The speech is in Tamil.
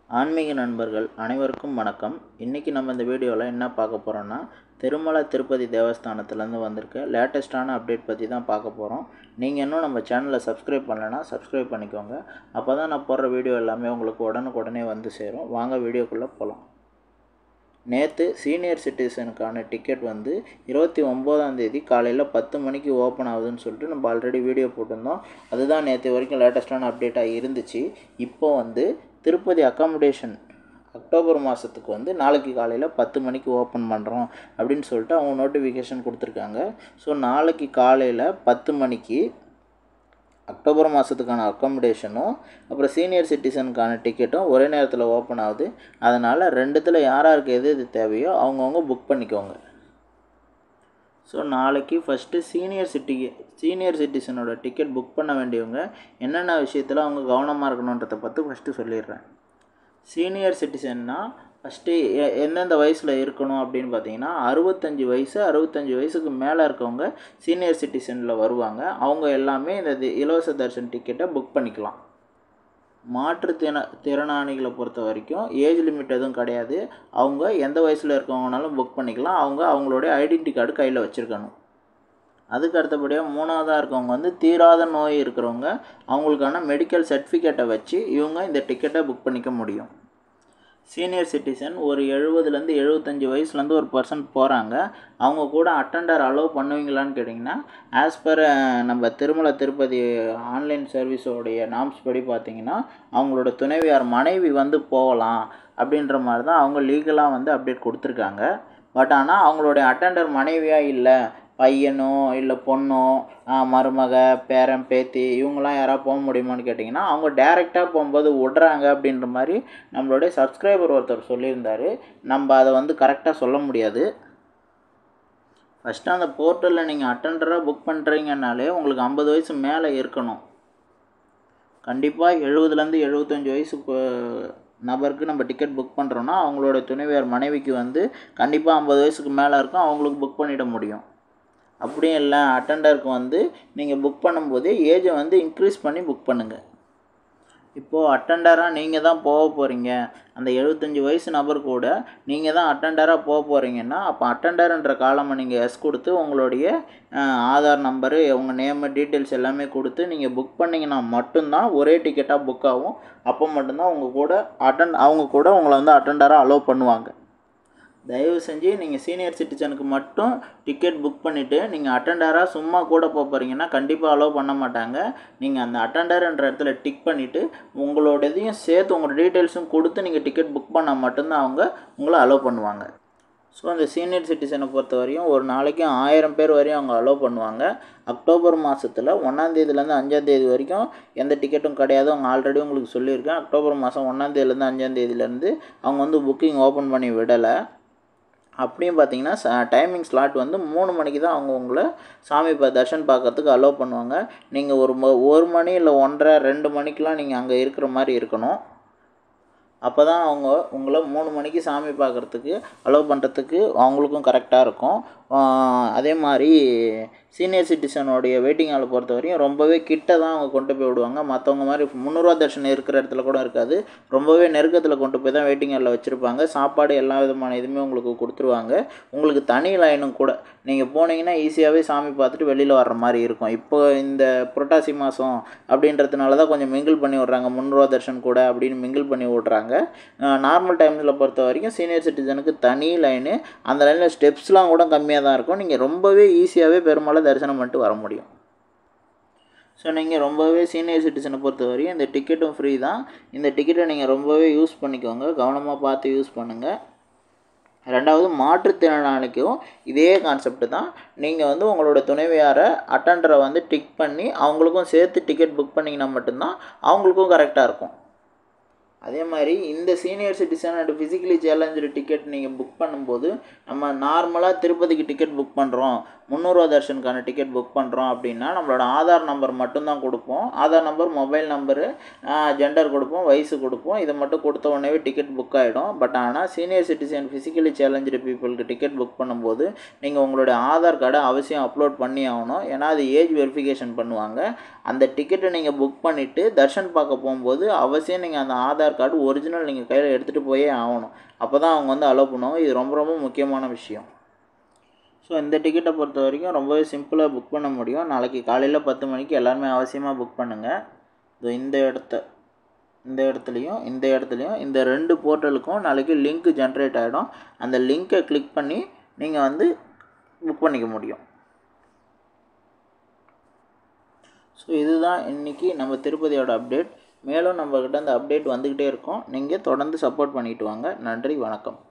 ஆன்மீக நண்பர்கள் அனைவருக்கும் வணக்கம் இன்றைக்கி நம்ம இந்த வீடியோவில் என்ன பார்க்க போகிறோன்னா திருமலை திருப்பதி தேவஸ்தானத்துலேருந்து வந்திருக்க லேட்டஸ்ட்டான அப்டேட் பற்றி தான் பார்க்க போகிறோம் நீங்கள் இன்னும் நம்ம சேனலை சப்ஸ்கிரைப் பண்ணலைன்னா சப்ஸ்கிரைப் பண்ணிக்கோங்க அப்போ தான் நான் போடுற வீடியோ எல்லாமே உங்களுக்கு உடனுக்குடனே வந்து சேரும் வாங்க வீடியோக்குள்ளே போகலாம் நேற்று சீனியர் சிட்டிசனுக்கான டிக்கெட் வந்து இருபத்தி ஒம்போதாம் தேதி காலையில் பத்து மணிக்கு ஓப்பன் ஆகுதுன்னு சொல்லிட்டு நம்ம ஆல்ரெடி வீடியோ போட்டிருந்தோம் அதுதான் நேற்று வரைக்கும் லேட்டஸ்ட்டான அப்டேட்டாக இருந்துச்சு இப்போ வந்து திருப்பதி அக்காமடேஷன் அக்டோபர் மாதத்துக்கு வந்து நாளைக்கு காலையில் பத்து மணிக்கு ஓப்பன் பண்ணுறோம் அப்படின்னு சொல்லிட்டு அவங்க நோட்டிஃபிகேஷன் கொடுத்துருக்காங்க ஸோ நாளைக்கு காலையில் பத்து மணிக்கு அக்டோபர் மாதத்துக்கான அக்காமடேஷனும் அப்புறம் சீனியர் சிட்டிசனுக்கான டிக்கெட்டும் ஒரே நேரத்தில் ஓப்பன் ஆகுது அதனால் ரெண்டுத்தில் யார் யாருக்கு எது எது தேவையோ அவங்கவுங்க புக் பண்ணிக்கோங்க ஸோ நாளைக்கு ஃபஸ்ட்டு சீனியர் சிட்டி சீனியர் சிட்டிசனோட டிக்கெட் புக் பண்ண வேண்டியவங்க என்னென்ன விஷயத்தில் அவங்க கவனமாக இருக்கணுன்றதை பற்றி ஃபஸ்ட்டு சொல்லிடுறேன் சீனியர் சிட்டிசன்னா ஃபஸ்ட்டு எ எந்தெந்த வயசில் இருக்கணும் அப்படின்னு பார்த்தீங்கன்னா அறுபத்தஞ்சி வயசு அறுபத்தஞ்சி வயசுக்கு மேலே இருக்கவங்க சீனியர் சிட்டிசனில் வருவாங்க அவங்க எல்லாமே இந்த தி- இலவச தர்ஷன் டிக்கெட்டை புக் பண்ணிக்கலாம் மாற்றுத்திற திறனாளிகளை பொறுத்த வரைக்கும் ஏஜ் லிமிட் எதுவும் கிடையாது அவங்க எந்த வயசில் இருக்கவங்கனாலும் புக் பண்ணிக்கலாம் அவங்க அவங்களுடைய ஐடென்டி கார்டு கையில் வச்சுருக்கணும் அதுக்கு அடுத்தபடியாக மூணாவதாக இருக்கவங்க வந்து தீராத நோய் இருக்கிறவங்க அவங்களுக்கான மெடிக்கல் சர்டிஃபிகேட்டை வச்சு இவங்க இந்த டிக்கெட்டை புக் பண்ணிக்க முடியும் சீனியர் சிட்டிசன் ஒரு எழுபதுலேருந்து எழுபத்தஞ்சி வயசுலேருந்து ஒரு பர்சன் போகிறாங்க அவங்க கூட அட்டெண்டர் அலோவ் பண்ணுவீங்களான்னு கேட்டிங்கன்னா ஆஸ் பர் நம்ம திருமலை திருப்பதி ஆன்லைன் சர்வீஸோடைய நாம்ஸ் படி பார்த்தீங்கன்னா அவங்களோட துணைவியார் மனைவி வந்து போகலாம் அப்படின்ற மாதிரி தான் அவங்க லீகலாக வந்து அப்டேட் கொடுத்துருக்காங்க பட் ஆனால் அவங்களுடைய அட்டெண்டர் மனைவியாக இல்லை பையனோ இல்லை பொண்ணோ ஆ, மருமக பேரன் பேத்தி இவங்களாம் யாராவது போக முடியுமான்னு கேட்டிங்கன்னா அவங்க டேரெக்டாக போகும்போது விட்றாங்க அப்படின்ற மாதிரி நம்மளுடைய சப்ஸ்கிரைபர் ஒருத்தர் சொல்லியிருந்தாரு நம்ம அதை வந்து கரெக்டாக சொல்ல முடியாது ஃபஸ்ட்டு அந்த போர்ட்டலில் நீங்கள் அட்டெண்டராக புக் பண்ணுறீங்கனாலே உங்களுக்கு ஐம்பது வயசு மேலே இருக்கணும் கண்டிப்பாக எழுபதுலேருந்து எழுபத்தஞ்சி வயசு ப- நபருக்கு நம்ம டிக்கெட் புக் பண்ணுறோன்னா அவங்களோட துணைவியார் மனைவிக்கு வந்து கண்டிப்பாக ஐம்பது வயசுக்கு மேலே இருக்கும் அவங்களுக்கு புக் பண்ணிட முடியும் அப்படியும் இல்லை அட்டெண்டருக்கு வந்து நீங்கள் புக் பண்ணும்போதே ஏஜை வந்து இன்க்ரீஸ் பண்ணி புக் பண்ணுங்கள் இப்போது அட்டெண்டராக நீங்கள் தான் போக போகிறீங்க அந்த எழுபத்தஞ்சி வயசு நபர் கூட நீங்கள் தான் அட்டெண்டராக போக போகிறீங்கன்னா அப்போ அட்டெண்டர்ன்ற காலமை நீங்கள் எஸ் கொடுத்து உங்களுடைய அஹ், ஆதார் நம்பரு உங்கள் நேமு டீட்டெயில்ஸ் எல்லாமே கொடுத்து நீங்கள் புக் பண்ணிங்கன்னா மட்டும்தான் ஒரே டிக்கெட்டாக புக் ஆகும் அப்போ மட்டும்தான் உங்கள் கூட அட்டன் அவங்க கூட உங்களை வந்து அட்டெண்டராக அலோவ் பண்ணுவாங்க தயவு செஞ்சு நீங்கள் சீனியர் சிட்டிசனுக்கு மட்டும் டிக்கெட் புக் பண்ணிவிட்டு நீங்கள் அட்டெண்டராக சும்மா கூட போக போகிறீங்கன்னா கண்டிப்பாக அலோவ் பண்ண மாட்டாங்க நீங்கள் அந்த அட்டெண்டர்ன்ற இடத்துல டிக் பண்ணிவிட்டு உங்களோட இதையும் சேர்த்து உங்களோட டீட்டெயில்ஸும் கொடுத்து நீங்கள் டிக்கெட் புக் பண்ணால் மட்டும்தான் அவங்க உங்களை அலோவ் பண்ணுவாங்க ஸோ அந்த சீனியர் சிட்டிசனை பொறுத்த வரையும் ஒரு நாளைக்கு ஆயிரம் பேர் வரையும் அவங்க அலோவ் பண்ணுவாங்க அக்டோபர் மாதத்தில் ஒன்றாந்தேதியிலேருந்து அஞ்சாந்தேதி வரைக்கும் எந்த டிக்கெட்டும் கிடையாது அவங்க ஆல்ரெடி உங்களுக்கு சொல்லியிருக்கேன் அக்டோபர் மாதம் ஒன்றாந்தேதியிலேருந்து அஞ்சாந்தேதியிலேருந்து அவங்க வந்து புக்கிங் ஓப்பன் பண்ணி விடலை அப்படியும் பார்த்தீங்கன்னா டைமிங் ஸ்லாட் வந்து மூணு மணிக்கு தான் அவங்க உங்களை சாமி பா தர்ஷன் பார்க்கறதுக்கு அலோவ் பண்ணுவாங்க நீங்கள் ஒரு ம ஒரு மணி இல்லை ஒன்றரை ரெண்டு மணிக்கெலாம் நீங்கள் அங்கே இருக்கிற மாதிரி இருக்கணும் அப்போ தான் அவங்க உங்களை மூணு மணிக்கு சாமி பார்க்குறதுக்கு அலோவ் பண்ணுறதுக்கு அவங்களுக்கும் கரெக்டாக இருக்கும் ஆஹ் அதே மாதிரி சீனியர் சிட்டிசனுடைய வெயிட்டிங் ஹாலை பொறுத்த வரையும் ரொம்பவே கிட்ட தான் அவங்க கொண்டு போய் விடுவாங்க மற்றவங்க மாதிரி முந்நூறுவா தர்ஷன் இருக்கிற இடத்துல கூட இருக்காது ரொம்பவே நெருக்கத்தில் கொண்டு போய் தான் வெயிட்டிங் ஹாலில் வச்சுருப்பாங்க சாப்பாடு எல்லா விதமான இதுவுமே உங்களுக்கு கொடுத்துருவாங்க உங்களுக்கு தனி லைனும் கூட நீங்கள் போனீங்கன்னா ஈஸியாகவே சாமி பார்த்துட்டு வெளியில் வர்ற மாதிரி இருக்கும் இப்போ இந்த புரட்டாசி மாதம் அப்படின்றதுனால தான் கொஞ்சம் மிங்கிள் பண்ணி விட்றாங்க முந்நூறுவா தர்ஷன் கூட அப்படின்னு மிங்கிள் பண்ணி விட்றாங்க நார்மல் டைம்ஸில் பொறுத்த வரைக்கும் சீனியர் சிட்டிசனுக்கு தனி லைனு அந்த லைனில் ஸ்டெப்ஸ்லாம் கூட கம்மியாக தான் இருக்கும் நீங்கள் ரொம்பவே ஈஸியாகவே பெருமாளை தரிசனம் பண்ணிட்டு வர முடியும் ஸோ நீங்கள் ரொம்பவே சீனியர் சிட்டிசனை பொறுத்த வரையும் இந்த டிக்கெட்டும் ஃப்ரீ தான் இந்த டிக்கெட்டை நீங்கள் ரொம்பவே யூஸ் பண்ணிக்கோங்க கவனமாக பார்த்து யூஸ் பண்ணுங்கள் ரெண்டாவது மாற்றுத்திறனாளிக்கும் இதே கான்செப்ட் தான் நீங்கள் வந்து உங்களோட துணைவியாரை அட்டண்டரை வந்து டிக் பண்ணி அவங்களுக்கும் சேர்த்து டிக்கெட் புக் பண்ணிங்கன்னா மட்டும்தான் அவங்களுக்கும் கரெக்டாக இருக்கும் அதே மாதிரி இந்த senior citizen and physically challenged ticket நீங்கள் புக் பண்ணும்போது நம்ம நார்மலாக திருப்பதிக்கு டிக்கெட் புக் பண்ணுறோம் முந்நூறுவா தர்ஷனுக்கான டிக்கெட் புக் பண்ணுறோம் அப்படின்னா நம்மளோட ஆதார் நம்பர் மட்டும்தான் கொடுப்போம் Aadhaar number mobile number gender கொடுப்போம் வயசு கொடுப்போம் இதை மட்டும் கொடுத்த உடனே டிக்கெட் புக் ஆகிடும் பட் ஆனால் சீனியர் சிட்டிசன் ஃபிசிக்கலி சேலஞ்சு பீப்புளுக்கு டிக்கெட் புக் பண்ணும்போது நீங்கள் உங்களுடைய ஆதார் கார்டை அவசியம் அப்லோட் பண்ணி ஆகணும் ஏன்னா அது ஏஜ் வெரிஃபிகேஷன் பண்ணுவாங்க அந்த டிக்கெட்டை நீங்கள் புக் பண்ணிவிட்டு தர்ஷன் பார்க்க போகும்போது அவசியம் நீங்கள் அந்த ஆதார் ஆதார் கார்டு ஒரிஜினல் நீங்கள் கையில் எடுத்துகிட்டு போயே ஆகணும் அப்போ தான் அவங்க வந்து அலோவ் பண்ணுவாங்க இது ரொம்ப ரொம்ப முக்கியமான விஷயம் ஸோ இந்த டிக்கெட்டை பொறுத்த வரைக்கும் ரொம்பவே சிம்பிளாக புக் பண்ண முடியும் நாளைக்கு காலையில் பத்து மணிக்கு எல்லாருமே அவசியமாக புக் பண்ணுங்கள் இதோ இந்த இடத்த இந்த இடத்துலையும் இந்த இடத்துலையும் இந்த ரெண்டு போர்ட்டலுக்கும் நாளைக்கு லிங்க் ஜென்ரேட் ஆகிடும் அந்த லிங்க்கை கிளிக் பண்ணி நீங்கள் வந்து புக் பண்ணிக்க முடியும் ஸோ இதுதான் இன்றைக்கி நம்ம திருப்பதியோட அப்டேட் மேலும் நம்மக்கிட்ட அந்த அப்டேட் வந்துக்கிட்டே இருக்கும் நீங்கள் தொடர்ந்து சப்போர்ட் பண்ணிட்டு வாங்க நன்றி வணக்கம்